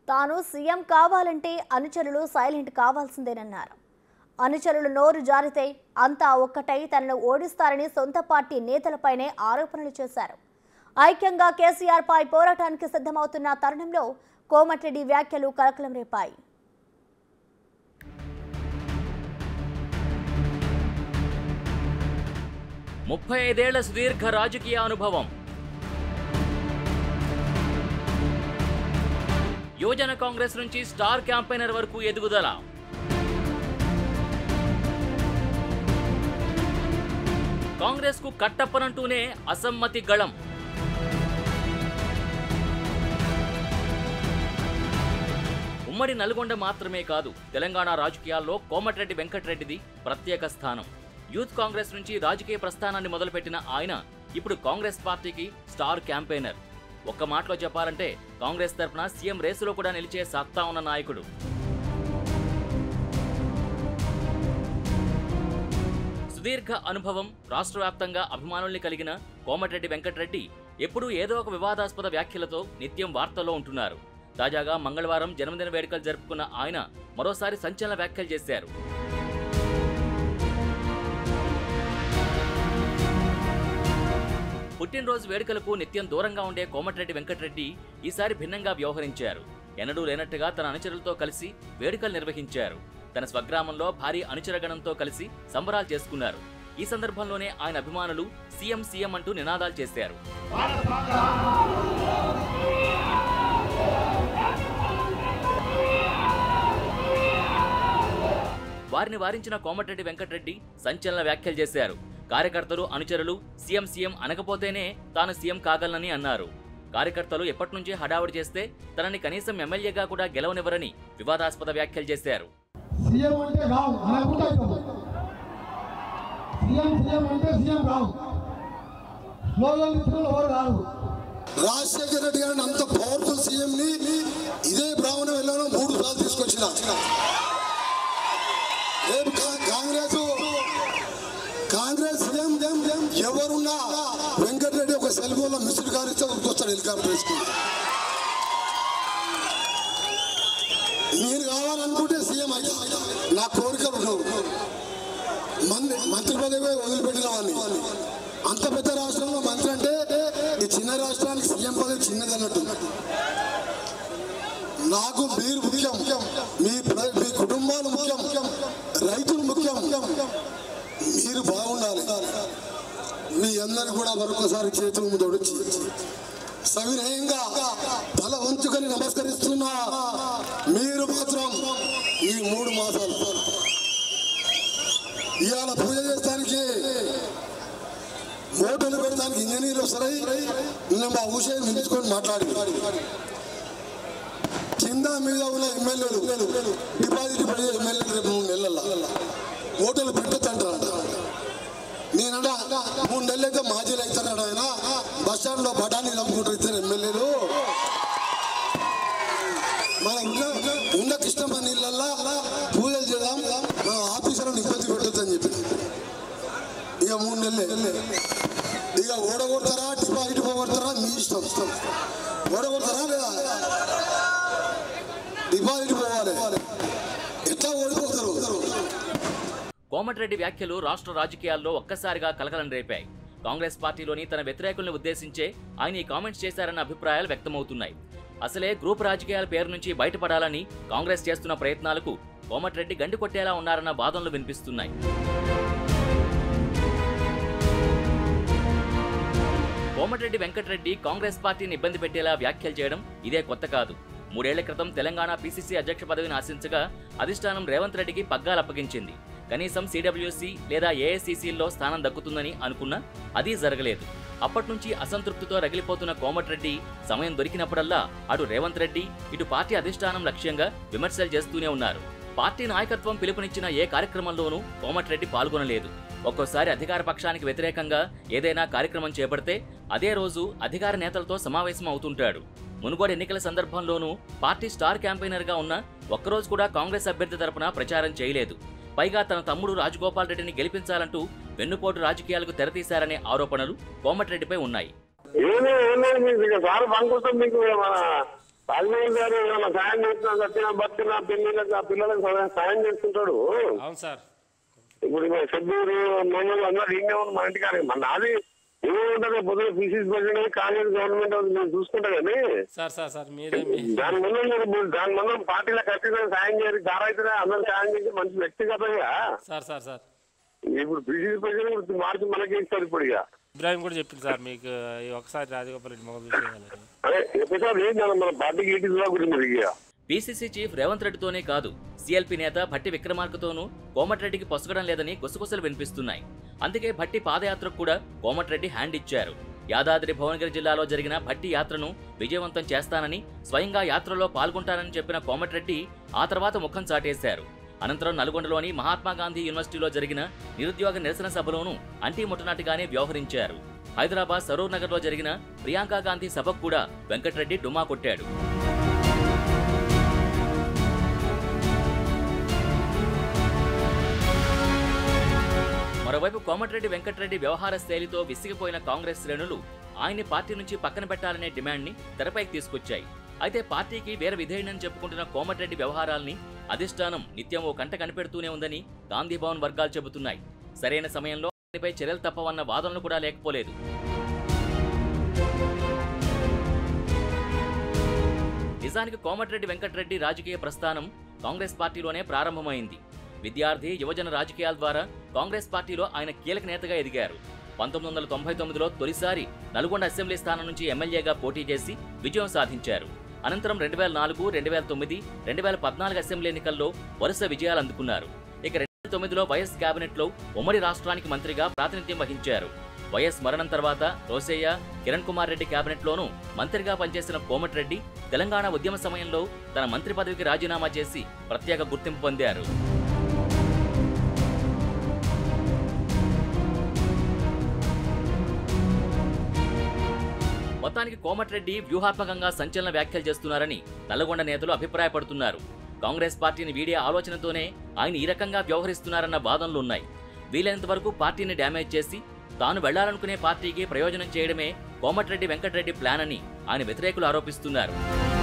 తాను సీఎం కావాలంటే అనుచరులు సైలెంట్ కావాల్సిందేనన్నారు అనుచరులు నోరు జారితే అంతా ఒక్కటై తనను ఓడిస్తారని సొంత పార్టీ నేతలపైనే ఆరోపణలు చేశారు ఐక్యంగా కేసీఆర్ పై పోరాటానికి సిద్ధమవుతున్న తరుణంలో కోమటిరెడ్డి వ్యాఖ్యలు కలకలం రేపాయి ముప్పై ఐదేళ్ల సుదీర్ఘ రాజకీయ అనుభవం యువజన కాంగ్రెస్ నుంచి స్టార్ క్యాంపెయినర్ వరకు ఎదుగుదల కాంగ్రెస్ కు కట్టప్పనంటూనే అసమ్మతి గళం ఉమ్మడి నల్గొండ మాత్రమే కాదు తెలంగాణ రాజకీయాల్లో కోమటిరెడ్డి వెంకటరెడ్డిది ప్రత్యేక స్థానం యూత్ కాంగ్రెస్ నుంచి రాజకీయ ప్రస్థానాన్ని మొదలుపెట్టిన ఆయన ఇప్పుడు కాంగ్రెస్ పార్టీకి స్టార్ క్యాంపెయినర్ ఒక్క మాటలో చెప్పాలంటే కాంగ్రెస్ తరఫున సీఎం రేసులో కూడా నిలిచే సత్తా ఉన్న నాయకుడు సుదీర్ఘ అనుభవం రాష్ట్ర వ్యాప్తంగా అభిమానుల్ని కలిగిన కోమటిరెడ్డి వెంకటరెడ్డి ఎప్పుడూ ఏదో ఒక వివాదాస్పద వ్యాఖ్యలతో నిత్యం వార్తల్లో ఉంటున్నారు తాజాగా మంగళవారం జన్మదిన వేడుకలు జరుపుకున్న ఆయన మరోసారి సంచలన వ్యాఖ్యలు చేశారు పుట్టినరోజు వేడుకలకు నిత్యం దూరంగా ఉండే కోమటిరెడ్డి వెంకటరెడ్డి ఈసారి భిన్నంగా వ్యవహరించారు ఎన్నడూ లేనట్టుగా తన అనుచరులతో కలిసి వేడుకలు నిర్వహించారు తన స్వగ్రామంలో భారీ అనుచరగణంతో కలిసి సంబరాలు చేసుకున్నారు ఈ సందర్భంలోనే ఆయన అభిమానులు సీఎం సీఎం అంటూ నినాదాలు చేశారు వారిని వారించిన కోమటిరెడ్డి వెంకటరెడ్డి సంచలన వ్యాఖ్యలు చేశారు కార్యకర్తలు అనుచరులు సీఎం సీఎం అనకపోతేనే తాను సీఎం కాగలనని అన్నారు కార్యకర్తలు ఎప్పటి నుంచే హడావుడి చేస్తే తనని కనీసం ఎమ్మెల్యేగా కూడా గెలవనివ్వరని వివాదాస్పద వ్యాఖ్యలు చేశారు సీఎం అంటే రావు అనకుండా అవుతాం సీఎం సీఎం అంటే సీఎం రావు స్లోగన్ ఇచ్చిన ఎవరు రారు రాజశేఖర రెడ్డి గారిని అంత పవర్ఫుల్ సీఎం ని ఇదే బ్రాహ్మణ వెళ్ళాను మూడు సార్లు తీసుకొచ్చిన రేపు కా- కాంగ్రెస్ కాంగ్రెస్ సీఎం ఎవరున్నా వెంకటరెడ్డి ఒక సెల్ ఫోన్ లో మిస్డ్ కాల్ ఇస్తే వస్తాడు హెలికాప్టర్ వేసుకుని నేను కావాలనుకుంటే సీఎం అయితే నా కోరికలు ఉండవు మంత్రి మంత్రి పదవి వదిలిపెట్టిన వాడిని అంత పెద్ద రాష్ట్రంలో మంత్రి అంటే ఈ చిన్న రాష్ట్రానికి సీఎం పదవి చిన్నది అన్నట్టు నాకు మీరు ముఖ్యం మీ ప్ర- మీ కుటుంబాలు ముఖ్యం రైతులు ముఖ్యం మీరు బాగుండాలి మీ అందరు కూడా మరొకసారి చేతుల ముందు వచ్చి సవినయంగా తల వంచుకొని నమస్కరిస్తున్నా మీరు మాత్రం ఈ మూడు మాసాలు ఇవాళ పూజ చేస్తానికి మోటార్లు పెడతానికి ఇంజనీర్లు వస్తాయి నిన్న మా ఊషేని నిలుచుకొని మాట్లాడి కింద మీద ఉన్న ఎమ్మెల్యేలు డిపాజిట్ పడే ఎమ్మెల్యేలు రేపు మూడు నెలల ఓటర్లు పెట్టొద్దంటారంట నేనంట మూడు నెలలు అయితే మాజీలు అవుతారట ఆయన బస్ స్టాండ్ లో బఠానీ నమ్ముకుంటారు ఇద్దరు ఎమ్మెల్యేలు మన ఉన్న ఉన్న కృష్ణమ్మ నీళ్ళల్లా పూజలు చేద్దాం మన ఆఫీసర్లను ఇబ్బంది పెట్టొద్దని చెప్పి ఇక మూడు నెలలే ఇక ఓడగొడతారా డిపాజిట్ పోగొడతారా మీ ఇష్టం ఓడగొడతారా లేదా డిపాజిట్ పోవాలి ఎట్లా ఓడిపోతారు కోమటిరెడ్డి వ్యాఖ్యలు రాష్ట్ర రాజకీయాల్లో ఒక్కసారిగా కలకలం రేపాయి కాంగ్రెస్ పార్టీలోని తన వ్యతిరేకుల్ని ఉద్దేశించే ఆయన ఈ కామెంట్స్ చేశారన్న అభిప్రాయాలు వ్యక్తమవుతున్నాయి అసలే గ్రూప్ రాజకీయాల పేరు నుంచి బయటపడాలని కాంగ్రెస్ చేస్తున్న ప్రయత్నాలకు కోమటిరెడ్డి గండి కొట్టేలా ఉన్నారన్న వాదనలు వినిపిస్తున్నాయి కోమటిరెడ్డి వెంకటరెడ్డి కాంగ్రెస్ పార్టీని ఇబ్బంది పెట్టేలా వ్యాఖ్యలు చేయడం ఇదే కొత్త కాదు మూడేళ్ల క్రితం తెలంగాణ పీసీసీ అధ్యక్ష పదవిని ఆశించగా అధిష్టానం రేవంత్ రెడ్డికి పగ్గాలు అప్పగించింది కనీసం సిడబ్ల్యూసీ లేదా ఏఐసీసీల్లో స్థానం దక్కుతుందని అనుకున్నా అది జరగలేదు అప్పటి నుంచి అసంతృప్తితో రగిలిపోతున్న కోమటిరెడ్డి సమయం దొరికినప్పుడల్లా అటు రేవంత్ రెడ్డి ఇటు పార్టీ అధిష్టానం లక్ష్యంగా విమర్శలు చేస్తూనే ఉన్నారు పార్టీ నాయకత్వం పిలుపునిచ్చిన ఏ కార్యక్రమంలోనూ కోమటిరెడ్డి పాల్గొనలేదు ఒక్కోసారి అధికార పక్షానికి వ్యతిరేకంగా ఏదైనా కార్యక్రమం చేపడితే అదే రోజు అధికార నేతలతో సమావేశం అవుతుంటాడు మునుగోడు ఎన్నికల సందర్భంలోనూ పార్టీ స్టార్ క్యాంపెయినర్గా ఉన్న ఒక్కరోజు కూడా కాంగ్రెస్ అభ్యర్థి తరపున ప్రచారం చేయలేదు పైగా తన తమ్ముడు రాజగోపాల్ రెడ్డిని గెలిపించాలంటూ వెన్నుపోటు రాజకీయాలకు తెరతీశారనే ఆరోపణలు కోమటిరెడ్డిపై ఉన్నాయి ఏమీ ఏమీ మీకు ఇక సార్ పంకుంటాం మీకు మన రాజమోహన్ గారు ఏమైనా సాయం చేస్తున్నా చచ్చిన బతికిన పిల్లలకు ఆ పిల్లలకు సహాయం- సాయం చేస్తుంటాడు అవును సార్ ఇప్పుడు మా సభ్యులు మమ్మల్ని అందరూ ఈయనే ఉంది మా ఇంటికాడ మన నాది ఏముంటుంది పొద్దున పీసీసీ ప్రెసిడెంట్ కాంగ్రెస్ గవర్నమెంట్ అది మేము చూసుకుంటా కానీ సార్ సార్ సార్ మీరే మీ దాని ముందు మీరు దాని ముందు పార్టీలో ఖచ్చితంగా సాయం చేయాలి దారైతే అందరూ సాయం చేసి మంచి వ్యక్తిగతంగా సార్ సార్ సార్ ఇప్పుడు పీసీసీ ప్రెసిడెంట్ మార్చి మనకి ఇస్తారు ఇప్పుడు ఇక ఇబ్రాహిం కూడా చెప్పింది సార్ మీకు ఈ ఒకసారి రాజగోపాల్ రెడ్డి మొగలు చూసేయాలని అదే ఎప్పుడు ఏం చేయాలి మన పార్టీకి ఏంటి గురించి మరి ఇక పీసీసీ చీఫ్ రేవంత్ రెడ్డితోనే కాదు సీఎల్పీ నేత భట్టి విక్రమార్కతోనూ కోమటిరెడ్డికి పొసగడం లేదని గుసగుసలు వినిపిస్తున్నాయి అందుకే భట్టి పాదయాత్రకు కూడా కోమటిరెడ్డి హ్యాండ్ ఇచ్చారు యాదాద్రి భువనగిరి జిల్లాలో జరిగిన భట్టి యాత్రను విజయవంతం చేస్తానని స్వయంగా యాత్రలో పాల్గొంటానని చెప్పిన కోమటిరెడ్డి ఆ తర్వాత ముఖం చాటేశారు అనంతరం నల్గొండలోని మహాత్మా గాంధీ యూనివర్సిటీలో జరిగిన నిరుద్యోగ నిరసన సభలోనూ అంటీ ముట్టనాటిగానే వ్యవహరించారు హైదరాబాద్ సరూర్ నగర్లో జరిగిన ప్రియాంకా గాంధీ సభకు కూడా వెంకటరెడ్డి డుమా కొట్టాడు మరోవైపు కోమటిరెడ్డి వెంకటరెడ్డి వ్యవహార శైలితో విసిగిపోయిన కాంగ్రెస్ శ్రేణులు ఆయన్ని పార్టీ నుంచి పక్కన పెట్టాలనే డిమాండ్ని తెరపైకి తీసుకొచ్చాయి అయితే పార్టీకి వేరే విధేయునని చెప్పుకుంటున్న కోమటిరెడ్డి వ్యవహారాల్ని అధిష్టానం నిత్యం ఓ కంట కనిపెడుతూనే ఉందని గాంధీ భవన్ వర్గాలు చెబుతున్నాయి సరైన సమయంలో ఆయనపై చర్యలు తప్పవన్న వాదనలు కూడా లేకపోలేదు నిజానికి కోమటిరెడ్డి వెంకటరెడ్డి రాజకీయ ప్రస్థానం కాంగ్రెస్ పార్టీలోనే ప్రారంభమైంది విద్యార్థి యువజన రాజకీయాల ద్వారా కాంగ్రెస్ పార్టీలో ఆయన కీలక నేతగా ఎదిగారు పంతొమ్మిది వందల తొంభై తొమ్మిదిలో తొలిసారి నల్గొండ అసెంబ్లీ స్థానం నుంచి ఎమ్మెల్యేగా పోటీ చేసి విజయం సాధించారు అనంతరం రెండు వేల నాలుగు రెండు వేల తొమ్మిది రెండు వేల పద్నాలుగు అసెంబ్లీ ఎన్నికల్లో వరుస విజయాలు అందుకున్నారు ఇక రెండు వేల తొమ్మిదిలో వైఎస్ కేబినెట్లో ఉమ్మడి రాష్ట్రానికి మంత్రిగా ప్రాతినిధ్యం వహించారు వైఎస్ మరణం తర్వాత రోసయ్య కిరణ్ కుమార్ రెడ్డి కేబినెట్లోనూ మంత్రిగా పనిచేసిన కోమటిరెడ్డి తెలంగాణ ఉద్యమ సమయంలో తన మంత్రి పదవికి రాజీనామా చేసి ప్రత్యేక గుర్తింపు పొందారు మొత్తానికి కోమటిరెడ్డి వ్యూహాత్మకంగా సంచలన వ్యాఖ్యలు చేస్తున్నారని నల్లగొండ నేతలు అభిప్రాయపడుతున్నారు కాంగ్రెస్ పార్టీని వీడే ఆలోచనతోనే ఆయన ఈ రకంగా వ్యవహరిస్తున్నారన్న వాదనలు ఉన్నాయి వీలైనంత వరకు పార్టీని డ్యామేజ్ చేసి తాను వెళ్లాలనుకునే పార్టీకి ప్రయోజనం చేయడమే కోమటిరెడ్డి వెంకటరెడ్డి ప్లాన్ అని ఆయన వ్యతిరేకులు ఆరోపిస్తున్నారు